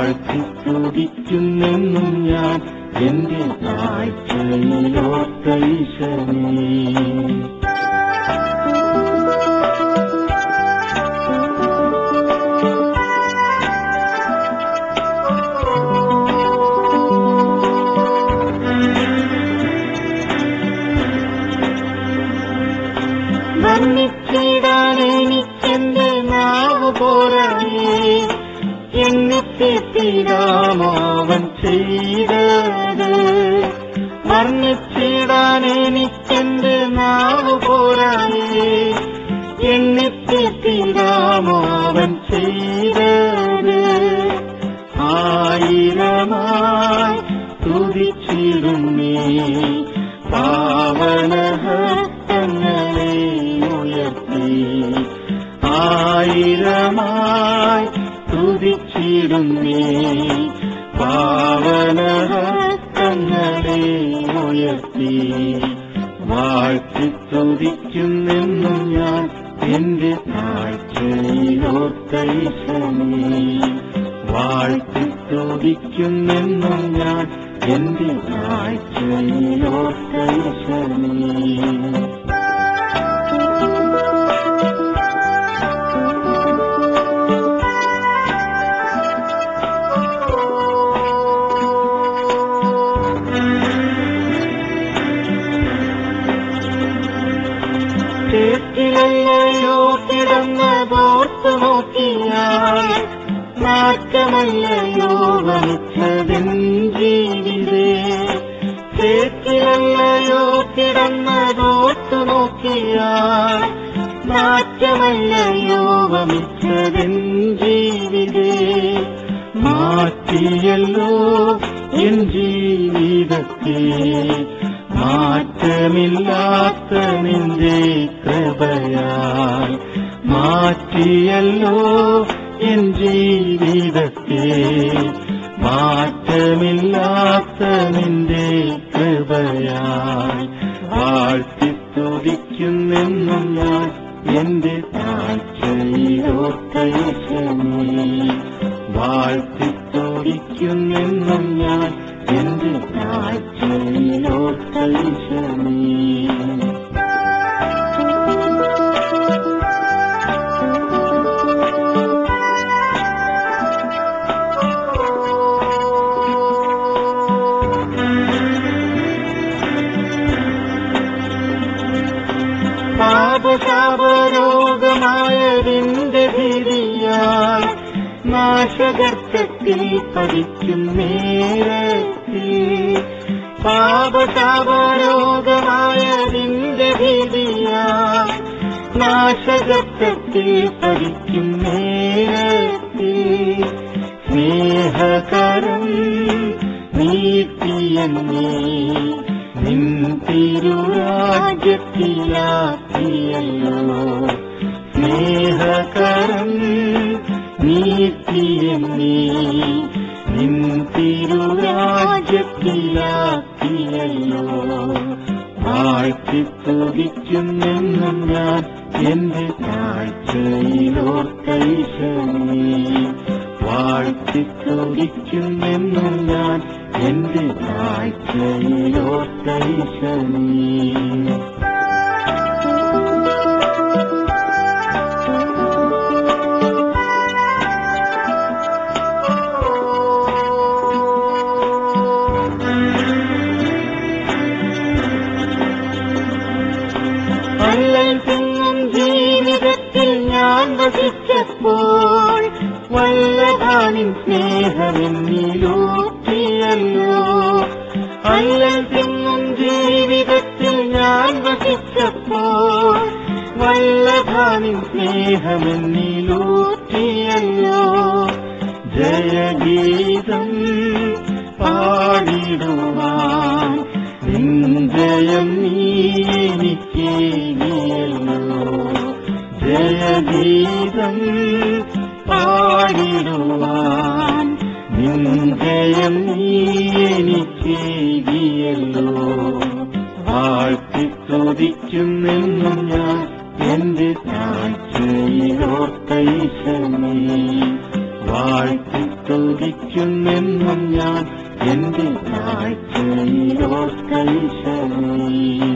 വാഴ്ത്തി സ്തുതിക്കുന്നെന്നും ഞാൻ എന്റെ താഴ്ചയിലോർത്തൈശനേ വർണ്ണിച്ചിടാൻ എനിക്കെന്റെ നാവ് പോരായേ എന്നിത്തിടാമോവൻ ചെയ്തത് വർണ്ണിച്ചിടാൻ എനിക്കെന്റെ നാവ് പോരായേ എന്നിത്തിടാമോവൻ ചെയ്തത് ആയിരമായി തുതിച്ചിടുന്നേ പാവനഹസ്തങ്ങളെ ഉയർത്തി ആയിരമായി തുതിച്ചിടുന്നേ പാവനഹസ്തങ്ങളെ ഉയർത്തി വാഴ്ത്തി തുതിക്കുന്നെന്നും ഞാൻ എന്റെ താഴ്ചയിലോർത്തൈശമേ വാഴ്ത്തി സ്തുതിക്കുന്നെന്നും ഞാൻ എന്റെ താഴ്ചയിലോർത്തൈശമേ ചേറ്റിലല്ലയോ കിടന്നതോർത്തു നോക്കിയാൽ മാറ്റമല്ലയോ വഹിച്ചതെൻ ജീവിതേ ചേറ്റിലല്ലയോ കിടന്നതോർത്തു നോക്കിയാൽ മാറ്റമല്ലയോ വമിച്ചതെൻ ജീവിതേ മാറ്റിയല്ലോ എൻ ജീവിതത്തെ മാറ്റമില്ലാത്ത നിന്റെ കൃപയാൽ മാറ്റിയല്ലോ എൻ ജീവിതത്തെ മാറ്റമില്ലാത്ത നിന്റെ കൃപയാൽ വാഴ്ത്തി സ്തുതിക്കുന്നെന്നും ഞാൻ എന്റെ താഴ്ചയിലോർത്തൈശമേ വാഴ്ത്തി സ്തുതിക്കുന്നെന്നും ഞാൻ എന്റെ താഴ്ചയിലോർത്തൈശമേ പാപശാപരോഗമായതിന്റെ ഭീതിയാൽ നാശകർത്തത്തിൽ പതിക്കും നേരത്തിൽ പാപശാപരോഗമായതിന്റെ ഭീതിയാൽ നാശകർത്തത്തിൽ പതിക്കും നേരത്തിൽ സ്നേഹകരം നീട്ടിയെന്നേ നിൻ തിരുരാജ്യത്തിലാക്കിയല്ലോ സ്നേഹകരം നീട്ടിയെന്നേ നിൻ തിരുരാജ്യത്തിലാക്കിയല്ലോ വാഴ്ത്തി സ്തുതിക്കുന്നെന്നും ഞാൻ എന്റെ താഴ്ചയിലോർത്തൈശമേ വാഴ്ത്തി സ്തുതിക്കുന്നെന്നും ഞാൻ എന്റെ താഴ്ചയിലോർത്തൈശമേ അല്ലൽ തിങ്ങും ജീവിതത്തിൽ ഞാൻ വസിച്ചപ്പോൾ വല്ലഭാനിൻ സ്നേഹമെന്നിലൂറ്റിയല്ലോ അല്ലൽ തിങ്ങും ജീവിതത്തിൽ ഞാൻ വസിച്ചപ്പോൾ വല്ലഭാനിൻ സ്നേഹമെന്നിലൂറ്റിയല്ലോ ജയഗീതം പാടിടുവാൻ നിന്ദയം നീ എനിക്കേകിയല്ലോ ജയഗീതം പാടിടുവാൻ നിന്ദയം നീ എനിക്കേകിയല്ലോ വാഴ്ത്തി സ്തുതിക്കുന്നെന്നും ഞാൻ എന്റെ താഴ്ചയിലോർത്തൈശമേ വാഴ്ത്തി സ്തുതിക്കുന്നെന്നും ഞാൻ എന്റെ കാഴ്ചയിലോർക്കൈശനീ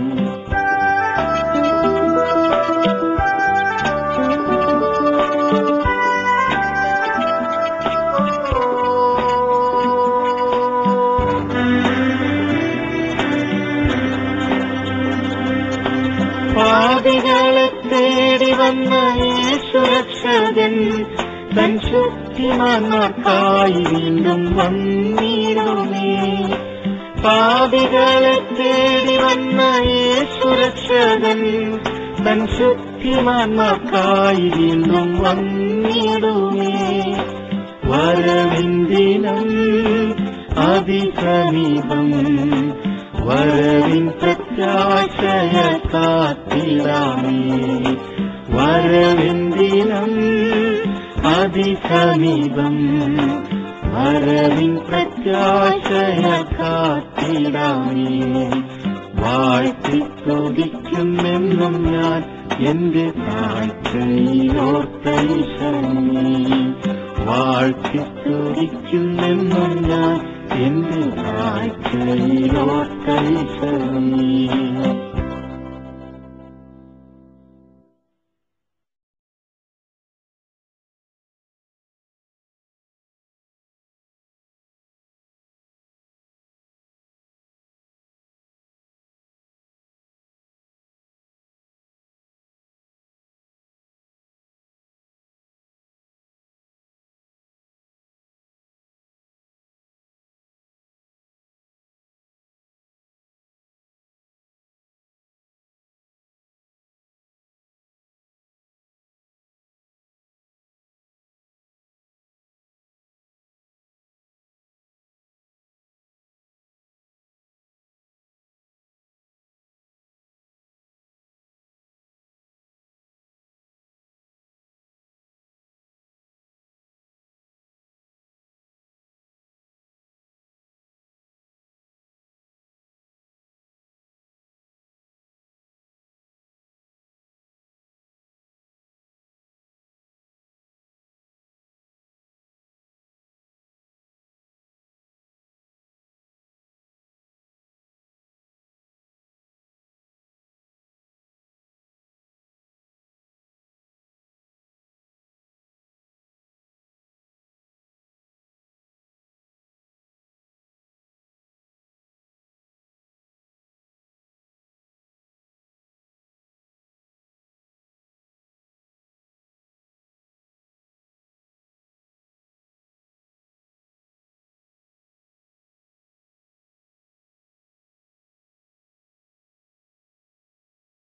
പാപികളെ തേടി വന്ന യേശുരക്ഷകൻ തൻ ശക്തിമാന്മാർക്കായി വീണ്ടും വന്നിടുമേ പാപികളെ തേടി വന്ന യേശുരക്ഷകൻ തൻ ശക്തിമാന്മാർക്കായി വീണ്ടും വന്നിടുമേ വരവിന്ദിനം അതിസമീപം വരവിൻ പ്രത്യാശയ കാത്തിടാമേ വരവിൻ ദിനം അതിസമീപം വരവിൻ പ്രത്യാശയ കാത്തിടാമേ വാഴ്ത്തി സ്തുതിക്കുമെന്നും ഞാൻ എന്റെ കാഴ്ചയിലോർത്തൈശനീ വാഴ്ത്തി സ്തുതിക്കുമെന്നും ഞാൻ എന്റെ കാഴ്ചയിലോർത്തൈശനീ